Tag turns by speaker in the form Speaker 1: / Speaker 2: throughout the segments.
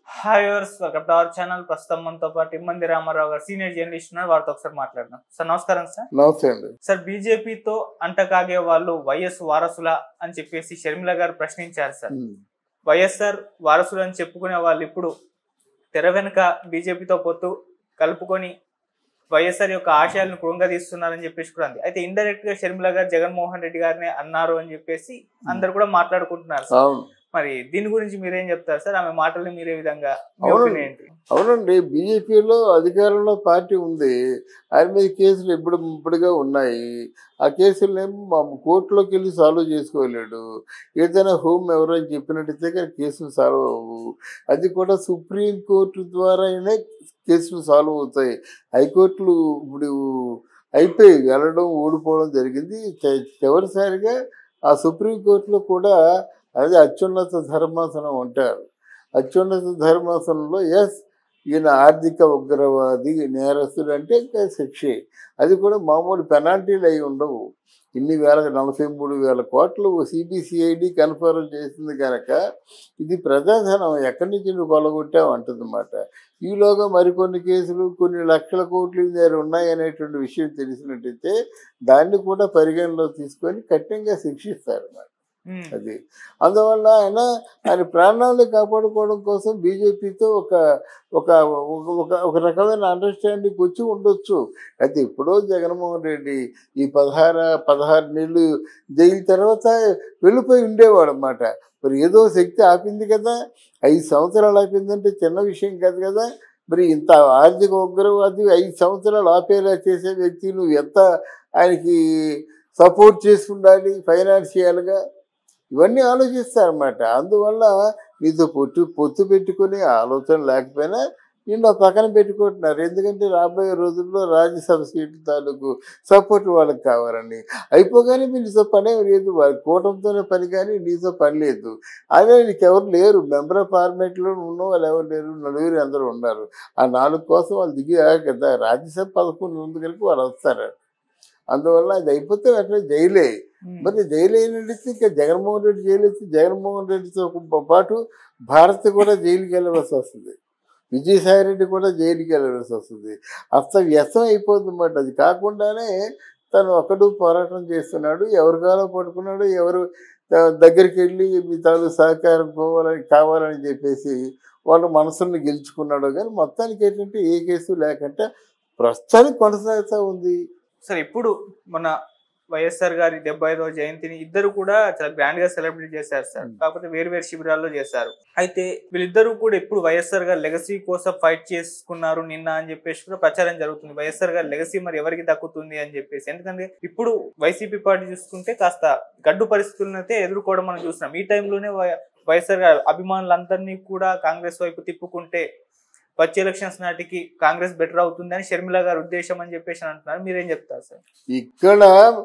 Speaker 1: Hi viewers welcome to our channel ప్రస్తుతం మనతో పాటు ఇమ్మంది రామారావు గారు సీనియర్ జర్నలిస్ట్ ఉన్నారు వారితో ఒకసారి మాట్లాడదాం సార్ నమస్కారం సార్
Speaker 2: నమస్తే అండి
Speaker 1: సార్ బీజేపీతో అంటకాగే వాళ్ళు వైఎస్ వారసుల అని చెప్పేసి షర్మిల గారు ప్రశ్నించారు సార్
Speaker 2: ఉమ్.
Speaker 1: వైఎస్ఆర్ వారసులు అని చెప్పుకునే వాళ్ళు ఇప్పుడు తెర వెనుక బీజేపీతో పొత్తు కలుపుకొని వైఎస్ఆర్ యొక్క ఆశయాలను కృంగదీస్తున్నారని చెప్పేసి కూడా ఉంది అయితే ఇండైరెక్ట్ గా షర్మిల గారు జగన్మోహన్ రెడ్డి గారిని అన్నారు అని చెప్పేసి అందరు కూడా మాట్లాడుకుంటున్నారు సార్
Speaker 2: అవును
Speaker 1: మరి దీని గురించి మీరేం చెప్తారు సార్ ఆమె మాటల్ని మీరే విధంగా మీ
Speaker 2: అవును.
Speaker 1: opinion ఏంటి
Speaker 2: అవునండి బీజేపీలో అధికారంలో పార్టీ ఉంది ఆయన మీద కేసులు ఎప్పుడు ఇప్పుడుగా ఉన్నాయి ఆ కేసులనేమో మా కోర్టులోకి వెళ్ళి సాల్వ్ చేసుకోలేడు ఏదైనా హోమ్ ఎవరైనా చెప్పినట్టయితే కానీ కేసులు సాల్వ్ అవ్వవు అది కూడా సుప్రీం కోర్టు ద్వారానే కేసులు సాల్వ్ అవుతాయి హైకోర్టులు ఇప్పుడు అయిపోయి వెళ్ళడం ఓడిపోవడం జరిగింది చ- చివరిసారిగా ఆ సుప్రీం కోర్టులో కూడా అది అత్యున్నత ధర్మాసనం అంటారు అత్యున్నత ధర్మాసనంలో ఎస్ ఈయన ఆర్థిక ఉగ్రవాది నేరస్తుడు అంటే ఇంకా శిక్షే అది కూడా మామూలు పెనాల్టీలు అయి ఉండవు ఇన్ని వేల నలభై మూడు వేల కోట్లు సిబిసిఐడి కన్ఫర్మ్ చేసింది కనుక ఇది ప్రజాధనం ఎక్కడి నుంచి నువ్వు కొలగొట్టావు అంటుందన్నమాట ఈలోగా మరికొన్ని కేసులు కొన్ని లక్షల కోట్లు దగ్గర ఉన్నాయనేటువంటి విషయం తెలిసినట్టయితే దాన్ని కూడా పరిగణలో తీసుకొని కఠినంగా శిక్షిస్తారు అన్నమాట
Speaker 1: ఉమ్.
Speaker 2: అది అందువల్ల ఆయన ఆయన ప్రాణాలను కాపాడుకోవడం కోసం బీజేపీతో ఒక ఒక ఒక- ఒక ఒక రకమైన అండర్స్టాండింగ్ వచ్చి ఉండొచ్చు అయితే ఇప్పుడు జగన్మోహన్ రెడ్డి ఈ పదహారు పదహారు నెలలు జైలు తర్వాత వెళ్ళిపోయి ఉండేవాడు అనమాట మరి ఏదో శక్తి ఆపింది కదా ఐదు సంవత్సరాలు ఆపిందంటే చిన్న విషయం కాదు కదా మరి ఇంత ఆర్థిక ఉగ్రవాది ఐదు సంవత్సరాలు ఆపేలా చేసే వ్యక్తి నువ్వు ఎంత ఆయనకి సపోర్ట్ చేసి ఉండాలి ఫైనాన్షియల్గా ఇవన్నీ ఆలోచిస్తారన్నమాట అందువల్ల మీతో పొత్తు పొత్తు పెట్టుకునే ఆలోచన లేకపోయినా నిన్న పక్కన పెట్టుకుంటున్నారు ఎందుకంటే రాబోయే రోజుల్లో రాజ్యసభ సీటు తాలూకు సపోర్ట్ వాళ్ళకి కావాలని అయిపోగానే మీతో పనే లేదు వాళ్ళ కూటమితోనే పని కానీ నీతో పని లేదు అదే నీకు ఎవరు లేరు మెంబర్ ఆఫ్ పార్లమెంట్లో ఉన్న వాళ్ళు ఎవరు లేరు నలుగురు అందరూ ఉన్నారు ఆ నాలుగు కోసం వాళ్ళు దిగి కదా రాజ్యసభ పదకొండు ఉంది కనుక వాళ్ళు వస్తారు అందువల్ల అది అయిపోతే వెంటనే జైలే
Speaker 1: ఉమ్.
Speaker 2: మరి జైలు అయినట్టు ఇంకా జగన్మోహన్ రెడ్డి జైలు వచ్చి జగన్మోహన్ రెడ్డితో పాటు భారత్ కూడా జైలుకి వెళ్ళవలసి వస్తుంది విజయసాయి రెడ్డి కూడా జైలుకి వెళ్ళవలసి వస్తుంది అస్త వ్యసం అయిపోతుంది అన్నమాట అది కాకుండానే తను ఒక్కడు పోరాటం చేస్తున్నాడు ఎవరు కాలో పట్టుకున్నాడు ఎవరు ద- దగ్గరికి వెళ్ళి మీ తాలూ సహకారం పోవాలని కావాలని చెప్పేసి వాళ్ళ మనసుల్ని గెలుచుకున్నాడు కానీ మొత్తానికి ఏంటంటే ఏ కేసు లేకుండా ప్రస్తుతానికి కొనసాగుతూ ఉంది
Speaker 1: సార్ ఇప్పుడు మన వైఎస్ఆర్ గారి డెబ్బై ఐదవ జయంతిని ఇద్దరు కూడా చాలా గ్రాండ్ గా సెలబ్రేట్ చేశారు సార్
Speaker 2: Hmm.
Speaker 1: కాకపోతే వేరు వేరు శిబిరాల్లో చేశారు అయితే వీళ్ళిద్దరూ కూడా ఇప్పుడు వైఎస్ఆర్ గారి లెగసీ కోసం ఫైట్ చేసుకున్నారు నిన్న అని చెప్పేసి కూడా ప్రచారం జరుగుతుంది వైఎస్ఆర్ గారి లెగసీ మరి ఎవరికి దక్కుతుంది అని చెప్పేసి ఎందుకంటే ఇప్పుడు వైసీపీ పార్టీ చూసుకుంటే కాస్త గడ్డు పరిస్థితులను అయితే ఎదుర్కోవడం మనం చూస్తున్నాం ఈ టైంలోనే వై- వైఎస్ఆర్ గారి అభిమానులందరినీ కూడా కాంగ్రెస్ వైపు తిప్పుకుంటే వచ్చే ఎలక్షన్స్ నాటికి కాంగ్రెస్ బెటర్ అవుతుంది అని షర్మిల గారి ఉద్దేశం అని చెప్పేసి అంటున్నారు మీరేం చెప్తారు సార్
Speaker 2: ఇక్కడ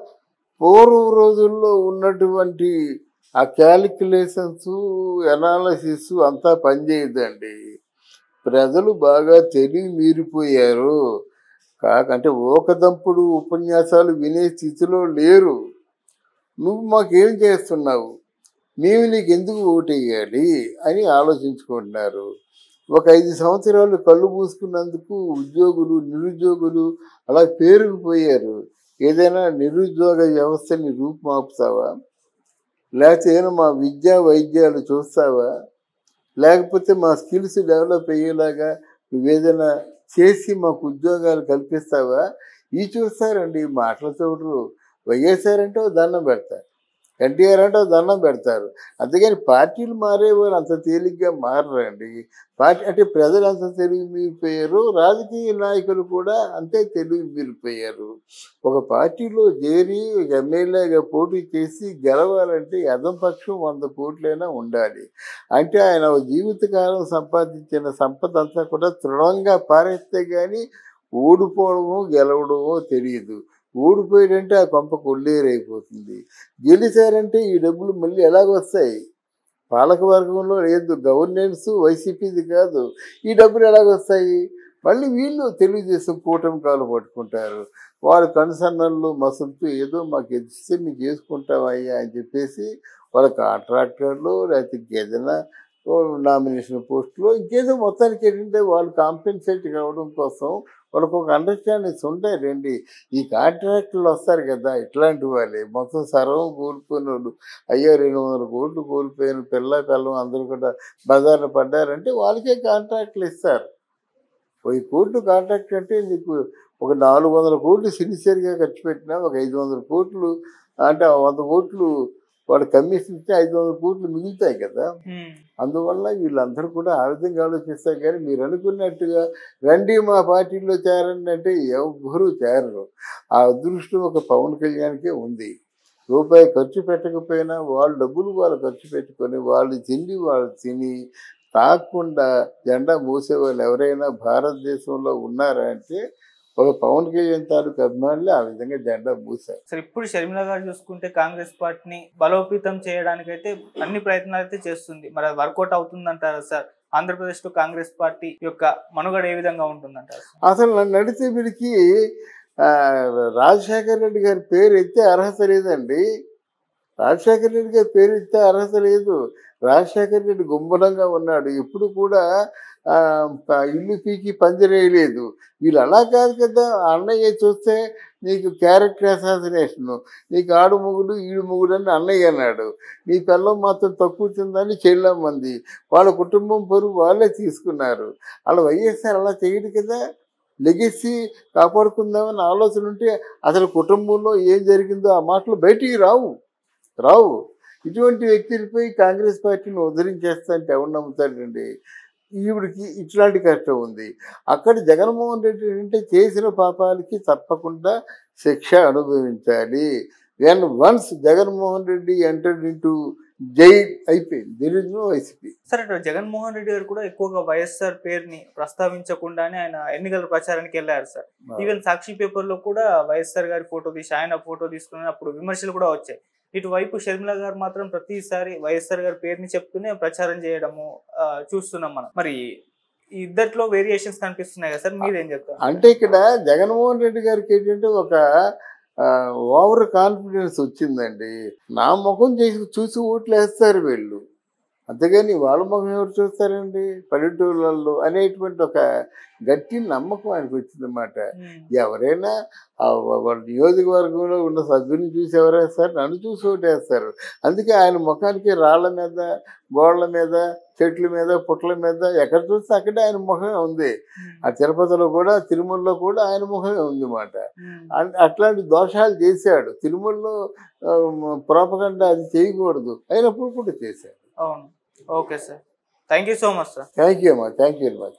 Speaker 2: పూర్వం రోజుల్లో ఉన్నటువంటి ఆ క్యాలిక్యులేషన్స్ ఎనాలసిస్ అంతా పనిచేయదండి ప్రజలు బాగా తెలివి మీరిపోయారు కాకంటే ఓకదంపుడు ఉపన్యాసాలు వినే స్థితిలో లేరు నువ్వు మాకేం చేస్తున్నావు మేము నీకు ఎందుకు ఓటేయాలి అని ఆలోచించుకుంటున్నారు ఒక ఐదు సంవత్సరాలు కళ్ళు మూసుకున్నందుకు ఉద్యోగులు నిరుద్యోగులు అలా పేరుకుపోయారు ఏదైనా నిరుద్యోగ వ్యవస్థని రూపుమాపుతావా లేకపోతే ఏమైనా మా విద్యా వైద్యాలు చూస్తావా లేకపోతే మా స్కిల్స్ డెవలప్ అయ్యేలాగా నువ్వేదైనా చేసి మాకు ఉద్యోగాలు కల్పిస్తావా ఈ చూస్తారండి ఈ మాటలతో వైఎస్ఆర్ అంటే ఓ దండం పెడతారు ఎన్టీఆర్ అంటే ఓ దండం పెడతారు అంతేగాని పార్టీలు మారేవారు అంత తేలిగ్గా మారరండి పార్టీ అంటే ప్రజలు అంత తెలివి మీరిపోయారు రాజకీయ నాయకులు కూడా అంతే తెలివి మీరిపోయారు ఒక పార్టీలో చేరి ఒక ఎమ్మెల్యేగా పోటీ చేసి గెలవాలంటే యథం పక్షం వంద కోట్లైనా ఉండాలి అంటే ఆయన ఒక జీవితకాలం సంపాదించిన సంపద అంతా కూడా దృఢంగా పారేస్తే కానీ ఓడిపోవడమో గెలవడమో తెలియదు ఓడిపోయాడంటే ఆ కొంప కొల్లేరైపోతుంది గెలిచారంటే ఈ డబ్బులు మళ్ళీ ఎలాగొస్తాయి పాలకవర్గంలో లేదు గవర్నెన్స్ వైసీపీది కాదు ఈ డబ్బులు ఎలాగొస్తాయి మళ్ళీ వీళ్ళు తెలుగుదేశం కూటమి కాలు పట్టుకుంటారు వారు కనుసన్నల్లో మసలుతూ ఏదో మాకు ఇస్తే మేము చేసుకుంటామయ్యా అని చెప్పేసి వాళ్ళ కాంట్రాక్టర్లు లేకపోతే ఏదైనా నామినేషన్ పోస్టులో ఇంకేదో మొత్తానికి ఏంటంటే వాళ్ళు కాంపెన్సేట్ కావడం కోసం వాళ్ళకు ఒక అండర్స్టాండింగ్స్ ఉంటాయి రండి ఈ కాంట్రాక్టులు వస్తారు కదా ఇట్లాంటి వాళ్ళే మొత్తం సర్వం కోల్పోయిన వాళ్ళు అయ్యో రెండు వందల కోట్లు కోల్పోయిన పిల్ల పిల్లం అందరూ కూడా బజార్లో పడ్డారంటే వాళ్ళకే కాంట్రాక్టులు ఇస్తారు వెయ్యి కోట్లు కాంట్రాక్ట్ అంటే నీకు ఒక నాలుగు వందల కోట్లు సిన్సియర్గా ఖర్చు పెట్టినా ఒక ఐదు వందల కోట్లు అంటే ఆ వంద కోట్లు వాడు కమిషన్ ఇస్తే ఐదు వందల కోట్లు మిగులుతాయి కదా
Speaker 1: ఉమ్.
Speaker 2: అందువల్ల వీళ్ళందరూ కూడా ఆ విధంగా ఆలోచిస్తారు కానీ మీరు అనుకున్నట్టుగా రండి మా పార్టీలో చేరండి అంటే ఎవ్వరూ చేరరు ఆ అదృష్టం ఒక పవన్ కళ్యాణ్కే ఉంది రూపాయి ఖర్చు పెట్టకపోయినా వాళ్ళ డబ్బులు వాళ్ళు ఖర్చు పెట్టుకొని వాళ్ళు తిండి వాళ్ళు తిని తాకుండా జెండా మూసే వాళ్ళు ఎవరైనా భారతదేశంలో ఉన్నారా అంటే ఒక పవన్ కళ్యాణ్ తాలూకు అభిమానులు ఆ విధంగా జెండా మూసారు
Speaker 1: సార్ ఇప్పుడు షర్మిల గారు చూసుకుంటే కాంగ్రెస్ పార్టీని బలోపేతం చేయడానికి అయితే అన్ని ప్రయత్నాలు అయితే చేస్తుంది మరి అది వర్కౌట్ అవుతుందంటారా సార్ ఆంధ్రప్రదేశ్ లో కాంగ్రెస్ పార్టీ యొక్క మనుగడ ఏ విధంగా ఉంటుందంటారు సార్?
Speaker 2: అసలు నన్ను అడిగితే వీడికి ఆ, రాజశేఖర రెడ్డి గారి పేరు ఎత్తే అర్హత లేదండి రాజశేఖర రెడ్డి గారి పేరు ఎత్తే అర్హత లేదు రాజశేఖర రెడ్డి గుంభనంగా ఉన్నాడు ఎప్పుడు కూడా ఆ, ప- ఇల్లు పీకి పందిరేయలేదు వీళ్ళు అలా కాదు కదా అన్నయ్య చూస్తే నీకు క్యారెక్టర్ అసాసినేషన్ నీకు ఆడు మొగుడు ఈడు మొగుడు అని అన్నయ్య అన్నాడు నీ పిల్లం మాత్రం తక్కువ తిందని చెల్లమ్మంది వాళ్ళ కుటుంబం పరువు వాళ్ళే తీసుకున్నారు అలా వైఎస్ఆర్ అలా చేయడు కదా లెగెసీ కాపాడుకుందామని ఆలోచన ఉంటే అసలు కుటుంబంలో ఏం జరిగిందో ఆ మాటలు బయటికి రావు రావు ఇటువంటి వ్యక్తులపై కాంగ్రెస్ పార్టీని ఉద్ధరించేస్తా అంటే ఎవరు నమ్ముతాడండి ఈవిడికి ఇట్లాంటి కష్టం ఉంది అక్కడ జగన్మోహన్ రెడ్డి అంటే చేసిన పాపాలకి తప్పకుండా శిక్ష అనుభవించాలి then once Jaganmohan Reddy entered into jail అయిపోయింది there is no YCP
Speaker 1: sir అటు జగన్మోహన్ రెడ్డి గారు కూడా ఎక్కువగా వైఎస్ఆర్ పేరుని ప్రస్తావించకుండానే ఆయన ఎన్నికల ప్రచారానికి వెళ్ళారు సార్ ఈవెన్ సాక్షి పేపర్ లో కూడా వైఎస్ఆర్ గారి ఫోటో తీసి ఆయన ఫోటో తీసుకుని అప్పుడు విమర్శలు కూడా వచ్చాయి ఇటువైపు షర్మిల గారు మాత్రం ప్రతిసారి వైఎస్ఆర్ గారి పేరుని చెప్తూనే ప్రచారం చేయడము ఆ, చూస్తున్నాం మనం మరి ఈ ఇద్దట్లో వేరియేషన్స్ కనిపిస్తున్నాయి కదా సార్ మీరేం చెప్తారు
Speaker 2: అంటే ఇక్కడ జగన్మోహన్ రెడ్డి గారికి ఏంటంటే ఒక ఓవర్ కాన్ఫిడెన్స్ వచ్చిందండి నా ముఖం చేసి చూసి ఓట్లు వేస్తారు వీళ్ళు అంతేగాని వాళ్ళ ముఖం ఎవరు చూస్తారండి పల్లెటూళ్ళల్లో అనేటువంటి ఒక గట్టి నమ్మకం ఆయనకు వచ్చిందన్నమాట
Speaker 1: ఉమ్,
Speaker 2: ఎవరైనా ఆ వాళ్ళ నియోజకవర్గంలో ఉన్న సభ్యుని చూసి ఎవరేస్తారు నన్ను చూసి ఓటేస్తారు అందుకే ఆయన ముఖానికి రాళ్ల మీద గోడల మీద చెట్ల మీద పుట్ల మీద ఎక్కడ చూస్తే అక్కడే ఆయన ముఖమే ఉంది
Speaker 1: ఉమ్,
Speaker 2: ఆ తిరుపతిలో కూడా తిరుమలలో కూడా ఆయన ముఖమే ఉంది మాట
Speaker 1: ఉమ్.
Speaker 2: అట్లాంటి దోషాలు చేశాడు తిరుమలలో ప్రోపగండ అది చేయకూడదు అయినప్పుడు కూడా చేశాడు
Speaker 1: అవును okay sir thank you so much sir
Speaker 2: thank you అమ్మా థ్యాంక్ యూ వెరీ మచ్